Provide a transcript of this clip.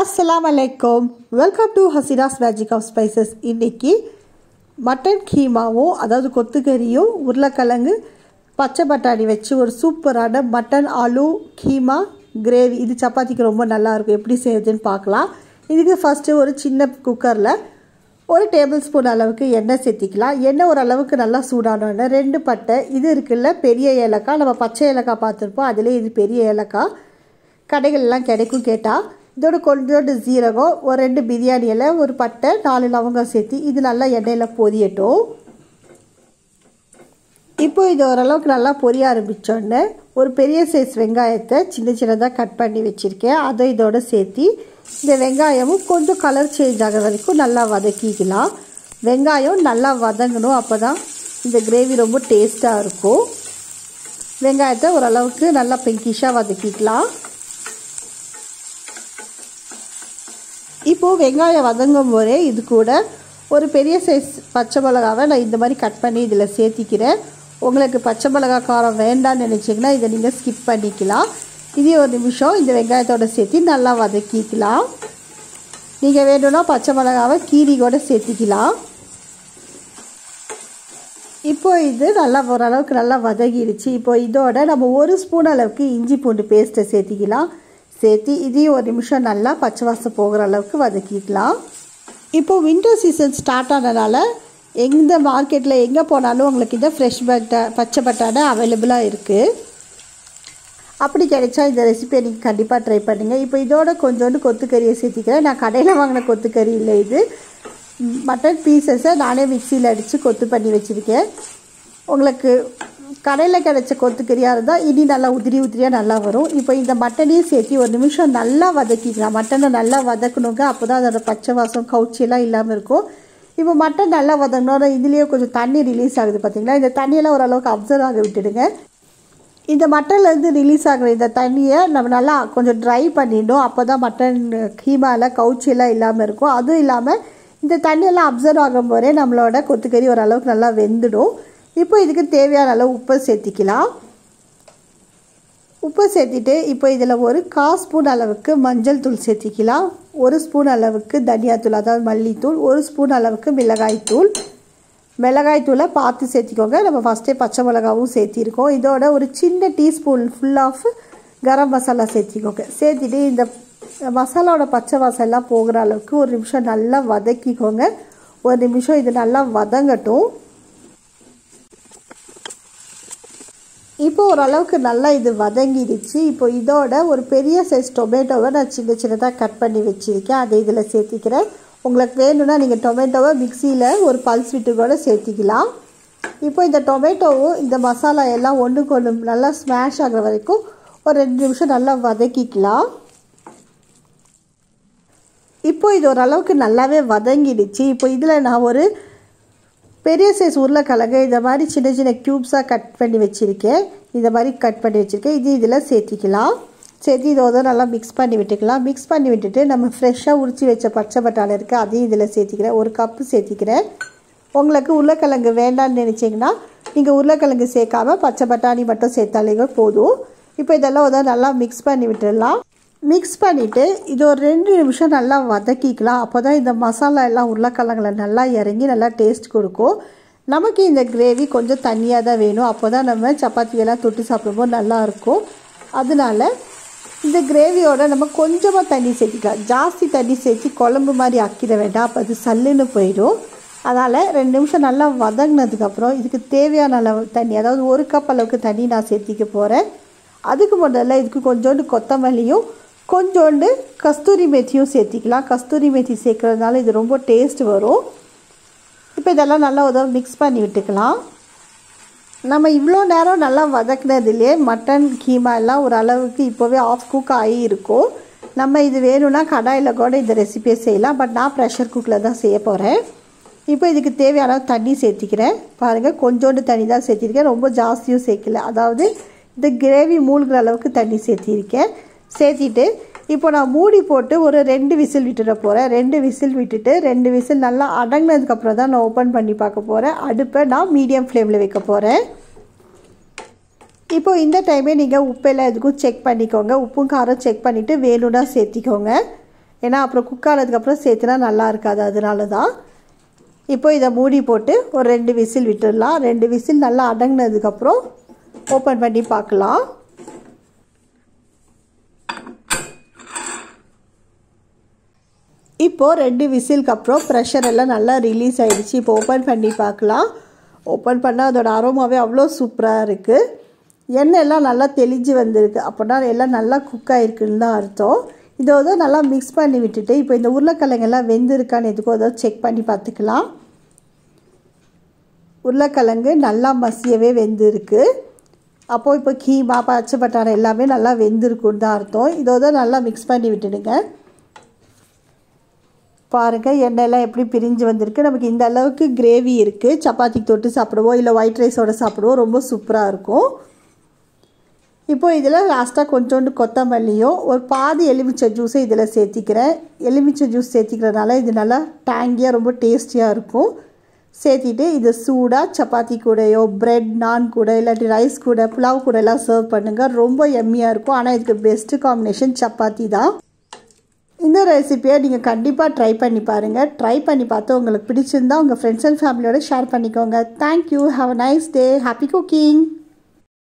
அஸ்ஸலாமு அலைக்கும் welcome to Hasira's magic of spices இன்னைக்கு மட்டன் கீமாவும் அதாவது கொத்துக்கறியும் உருளைக்கிழங்கு பச்சை பட்டாணி வச்சு ஒரு சூப்பரான மட்டன் ஆலு கீமா கிரேவி இது சப்பாத்திக்கு ரொம்ப நல்லாயிருக்கும் எப்படி செய்யுதுன்னு பார்க்கலாம் இதுக்கு ஃபஸ்ட்டு ஒரு சின்ன குக்கரில் ஒரு டேபிள் ஸ்பூன் அளவுக்கு எண்ணெய் சேர்த்திக்கலாம் எண்ணெய் ஓரளவுக்கு நல்லா சூடானோடனே ரெண்டு பட்டை இது இருக்குல்ல பெரிய ஏலக்காய் நம்ம பச்சை ஏலக்காய் பார்த்துருப்போம் அதிலே இது பெரிய ஏலக்காய் கடைகள்லாம் கிடைக்கும் கேட்டால் இதோட கொஞ்சோண்டு ஜீரகம் ஒரு ரெண்டு பிரியாணி இலை ஒரு பட்டை நாலு லவங்கம் சேர்த்து இது நல்லா எண்ணெயில் பொரியட்டும் இப்போ இது ஓரளவுக்கு நல்லா பொரிய ஆரம்பித்தோடனே ஒரு பெரிய சைஸ் வெங்காயத்தை சின்ன சின்னதாக கட் பண்ணி வச்சுருக்கேன் அதை இதோட சேர்த்து இந்த வெங்காயமும் கொஞ்சம் கலர் சேஞ்ச் ஆகிற வரைக்கும் நல்லா வதக்கிக்கலாம் வெங்காயம் நல்லா வதங்கணும் அப்போ தான் இந்த கிரேவி ரொம்ப டேஸ்ட்டாக இருக்கும் வெங்காயத்தை ஓரளவுக்கு நல்லா பிங்கிஷாக வதக்கிக்கலாம் இப்போது வெங்காயம் வதங்கும் போதே இது கூட ஒரு பெரிய சைஸ் பச்சை மிளகாவை நான் இந்த மாதிரி கட் பண்ணி இதில் சேர்த்திக்கிறேன் உங்களுக்கு பச்சை மிளகா காரம் வேண்டாம்னு நினச்சிங்கன்னா இதை நீங்கள் ஸ்கிப் பண்ணிக்கலாம் இதே ஒரு நிமிஷம் இந்த வெங்காயத்தோடு சேர்த்து நல்லா வதக்கிக்கலாம் நீங்கள் வேணும்னா பச்சை மிளகாவை கீரி கூட சேர்த்திக்கலாம் இப்போ இது நல்லா ஓரளவுக்கு நல்லா வதங்கிடுச்சு இப்போ இதோட நம்ம ஒரு ஸ்பூன் அளவுக்கு இஞ்சி பூண்டு பேஸ்ட்டை சேர்த்திக்கலாம் சேர்த்து இதையும் ஒரு நிமிஷம் நல்லா பச்சை வாசம் போகிற அளவுக்கு வதக்கிக்கலாம் இப்போது வின்டர் சீசன் ஸ்டார்ட் ஆனதால் எந்த மார்க்கெட்டில் எங்கே போனாலும் உங்களுக்கு இந்த ஃப்ரெஷ் பட்டா பச்சை பட்டாணி அவைலபிளாக இருக்குது அப்படி கிடைச்சா இந்த ரெசிபியை நீங்கள் கண்டிப்பாக ட்ரை பண்ணுங்கள் இப்போ இதோட கொஞ்சோண்டு கொத்துக்கறியை சேர்த்திக்கிறேன் நான் கடையில் வாங்கின கொத்துக்கறி இல்லை இது மட்டன் பீசஸை நானே மிக்சியில் அடித்து கொத்து பண்ணி வச்சுருக்கேன் உங்களுக்கு கடையில் கிடைச்ச கொத்துக்கறியாக இருந்தால் இனி நல்லா உதிரி உதிரியாக நல்லா வரும் இப்போ இந்த மட்டனையும் சேர்த்து ஒரு நிமிஷம் நல்லா வதக்கிக்கலாம் மட்டனை நல்லா வதக்கணுங்க அப்போ தான் அதோட பச்சை வாசம் கவுச்சியெல்லாம் இல்லாமல் இருக்கும் இப்போ மட்டன் நல்லா வதங்கினோட இதுலேயே கொஞ்சம் தண்ணி ரிலீஸ் ஆகுது பார்த்தீங்களா இந்த தண்ணியெல்லாம் ஓரளவுக்கு அப்சர்வ் ஆக விட்டுடுங்க இந்த மட்டன்லேருந்து ரிலீஸ் ஆகிற இந்த தண்ணியை நம்ம நல்லா கொஞ்சம் ட்ரை பண்ணிடணும் அப்போ தான் மட்டன் கீமாவில் கவுச்சியெல்லாம் இல்லாமல் இருக்கும் அதுவும் இல்லாமல் இந்த தண்ணியெல்லாம் அப்சர்வ் ஆகும் போதே நம்மளோட கொத்துக்கறி ஓரளவுக்கு நல்லா வெந்துடும் இப்போ இதுக்கு தேவையான அளவு உப்பை சேர்த்திக்கலாம் உப்பை சேர்த்திட்டு இப்போ இதில் ஒரு கால் ஸ்பூன் அளவுக்கு மஞ்சள் தூள் சேர்த்திக்கலாம் ஒரு ஸ்பூன் அளவுக்கு தனியாத்தூள் அதாவது மல்லித்தூள் ஒரு ஸ்பூன் அளவுக்கு மிளகாய்த்தூள் மிளகாய்த்தூளை பார்த்து சேர்த்திக்கோங்க நம்ம ஃபஸ்ட்டே பச்சை மிளகாவும் சேர்த்திருக்கோம் இதோட ஒரு சின்ன teaspoon full of garam masala சேர்த்திக்கோங்க சேர்த்திட்டு இந்த மசாலாவோட பச்சை வாசம் எல்லாம் போகிற அளவுக்கு ஒரு நிமிஷம் நல்லா வதக்கிக்கோங்க ஒரு நிமிஷம் இது நல்லா வதங்கட்டும் இப்போ ஓரளவுக்கு நல்லா இது வதங்கிடுச்சு இப்போ இதோட ஒரு பெரிய சைஸ் டொமேட்டோவை நான் சின்ன சின்னதாக கட் பண்ணி வச்சுருக்கேன் அதை இதில் சேர்த்திக்கிறேன் உங்களுக்கு வேணும்னா நீங்கள் டொமேட்டோவை மிக்சியில் ஒரு பல்ஸ் விட்டு கூட சேர்த்திக்கலாம் இப்போ இந்த டொமேட்டோவும் இந்த மசாலா எல்லாம் ஒன்றுக்கு ஒன்று நல்லா ஸ்மாஷ் ஆகிற வரைக்கும் ஒரு ரெண்டு நிமிஷம் நல்லா வதக்கிக்கலாம் இப்போ இது ஓரளவுக்கு நல்லாவே வதங்கிடுச்சு இப்போ இதில் நான் ஒரு பெரிய சைஸ் உருளைக்கிழங்கு இந்த மாதிரி சின்ன சின்ன க்யூப்ஸாக கட் பண்ணி வச்சுருக்கேன் இந்த மாதிரி கட் பண்ணி வச்சுருக்கேன் இது இதில் சேர்த்திக்கலாம் சேர்த்து இதோட நல்லா மிக்ஸ் பண்ணி விட்டுக்கலாம் மிக்ஸ் பண்ணி விட்டுட்டு நம்ம ஃப்ரெஷ்ஷாக உரிச்சி வச்ச பச்சை பட்டாணி இருக்குது அதையும் இதில் சேர்த்திக்கிறேன் ஒரு கப்பு சேர்த்திக்கிறேன் உங்களுக்கு உருளைக்கிழங்கு வேண்டாம்னு நினச்சிங்கன்னா நீங்கள் உருளைக்கிழங்கு சேர்க்காம பச்சை பட்டாணி மட்டும் சேர்த்தாலே போதும் இப்போ இதெல்லாம் ஒரு நல்லா மிக்ஸ் பண்ணி விட்டுடலாம் மிக்ஸ் பண்ணிவிட்டு இது ஒரு ரெண்டு நிமிஷம் நல்லா வதக்கிக்கலாம் அப்போ தான் இந்த மசாலா எல்லாம் உருளைக்கிழங்குல நல்லா இறங்கி நல்லா டேஸ்ட் கொடுக்கும் நமக்கு இந்த கிரேவி கொஞ்சம் தண்ணியாக தான் வேணும் அப்போ தான் நம்ம சப்பாத்தியெல்லாம் தொட்டு சாப்பிடும்போது நல்லாயிருக்கும் அதனால இந்த கிரேவியோட நம்ம கொஞ்சமாக தண்ணி சேர்த்திக்கலாம் ஜாஸ்தி தண்ணி சேர்த்து குழம்பு மாதிரி ஆக்கிட வேண்டாம் அப்போ அது சல்லுன்னு போயிடும் அதனால் ரெண்டு நிமிஷம் நல்லா வதங்கினதுக்கப்புறம் இதுக்கு தேவையான அளவு தண்ணி அதாவது ஒரு கப் அளவுக்கு தண்ணி நான் சேர்த்திக்க போகிறேன் அதுக்கு முதல்ல இதுக்கு கொஞ்சோண்டு கொத்தமல்லியும் கொஞ்சோண்டு கஸ்தூரி மேத்தியும் சேர்த்திக்கலாம் கஸ்தூரி மேத்தி சேர்க்குறதுனால இது ரொம்ப டேஸ்ட் வரும் இப்போ இதெல்லாம் நல்லா உதவி மிக்ஸ் பண்ணி விட்டுக்கலாம் நம்ம இவ்வளோ நேரம் நல்லா வதக்குனதுலேயே மட்டன் கீமா எல்லாம் ஒரு அளவுக்கு இப்போவே ஆஃப் குக் ஆகி இருக்கும் நம்ம இது வேணும்னா கடாயில் கூட இந்த ரெசிபியை செய்யலாம் பட் நான் ப்ரெஷர் குக்கில் தான் செய்ய போகிறேன் இப்போ இதுக்கு தேவையான தண்ணி சேர்த்திக்கிறேன் பாருங்கள் கொஞ்சோண்டு தண்ணி தான் சேர்த்திருக்கேன் ரொம்ப ஜாஸ்தியும் சேர்க்கல அதாவது இந்த கிரேவி மூழ்கிற அளவுக்கு தண்ணி சேர்த்திருக்கேன் சேர்த்திட்டு இப்போ நான் மூடி போட்டு ஒரு ரெண்டு விசில் விட்டுட போகிறேன் ரெண்டு விசில் விட்டுட்டு ரெண்டு விசில் நல்லா அடங்கினதுக்கப்புறம் தான் நான் ஓப்பன் பண்ணி பார்க்க போகிறேன் அடுப்பை நான் மீடியம் ஃப்ளேமில் வைக்க போகிறேன் இப்போ இந்த டைமே நீங்கள் உப்பெல்லாம் எதுக்கும் செக் பண்ணிக்கோங்க உப்பும் காரம் செக் பண்ணிவிட்டு வேணும்னா சேர்த்திக்கோங்க ஏன்னா அப்புறம் குக் ஆனதுக்கப்புறம் சேர்த்துனா நல்லா இருக்காது அதனால தான் இப்போ இதை மூடி போட்டு ஒரு ரெண்டு விசில் விட்டுடலாம் ரெண்டு விசில் நல்லா அடங்கினதுக்கப்புறம் ஓப்பன் பண்ணி பார்க்கலாம் இப்போது ரெண்டு விசிலுக்கு அப்புறம் ப்ரெஷர் எல்லாம் நல்லா ரிலீஸ் ஆகிடுச்சு இப்போ ஓப்பன் பண்ணி பார்க்கலாம் ஓப்பன் பண்ணால் அதோட அரோமாவே அவ்வளோ சூப்பராக இருக்குது எண்ணெய் எல்லாம் நல்லா தெளிஞ்சு வந்திருக்கு அப்படின்னா எல்லாம் நல்லா குக் ஆகிருக்குன்னு தான் அர்த்தம் இதை வந்து நல்லா மிக்ஸ் பண்ணி விட்டுட்டு இப்போ இந்த உருளைக்கிழங்கெல்லாம் வெந்திருக்கான்னு எதுக்கோ ஏதோ செக் பண்ணி பார்த்துக்கலாம் உருளைக்கிழங்கு நல்லா மசியவே வெந்திருக்கு அப்போது இப்போ கீமா பச்சை பட்டாணம் எல்லாமே நல்லா வெந்திருக்குன்னு தான் அர்த்தம் இதோட நல்லா மிக்ஸ் பண்ணி விட்டுடுங்க பாருங்கள் எண்ணெயெல்லாம் எப்படி பிரிஞ்சு வந்திருக்கு நமக்கு இந்த அளவுக்கு கிரேவி இருக்குது சப்பாத்திக்கு தொட்டு சாப்பிடுவோம் இல்லை ஒயிட் ரைஸோடு சாப்பிடுவோம் ரொம்ப சூப்பராக இருக்கும் இப்போது இதில் லாஸ்ட்டாக கொஞ்சோண்டு கொத்தமல்லியும் ஒரு பாதி எலுமிச்சை ஜூஸை இதில் சேர்த்திக்கிறேன் எலுமிச்சை ஜூஸ் சேர்த்திக்கிறதுனால இது நல்லா டேங்கியாக ரொம்ப டேஸ்டியாக இருக்கும் சேர்த்திட்டு இது சூடாக சப்பாத்தி கூடயோ ப்ரெட் நான் கூட இல்லாட்டி ரைஸ் கூட புலாவ் கூட எல்லாம் சர்வ் பண்ணுங்கள் ரொம்ப எம்மியாக இருக்கும் ஆனால் இதுக்கு பெஸ்ட்டு காம்பினேஷன் சப்பாத்தி தான் இந்த ரெசிப்பியை நீங்கள் கண்டிப்பாக ட்ரை பண்ணி பாருங்கள் ட்ரை பண்ணி பார்த்து உங்களுக்கு பிடிச்சிருந்தா உங்கள் ஃப்ரெண்ட்ஸ் அண்ட் ஃபேமிலியோட ஷேர் பண்ணிக்கோங்க thank you have a nice day happy cooking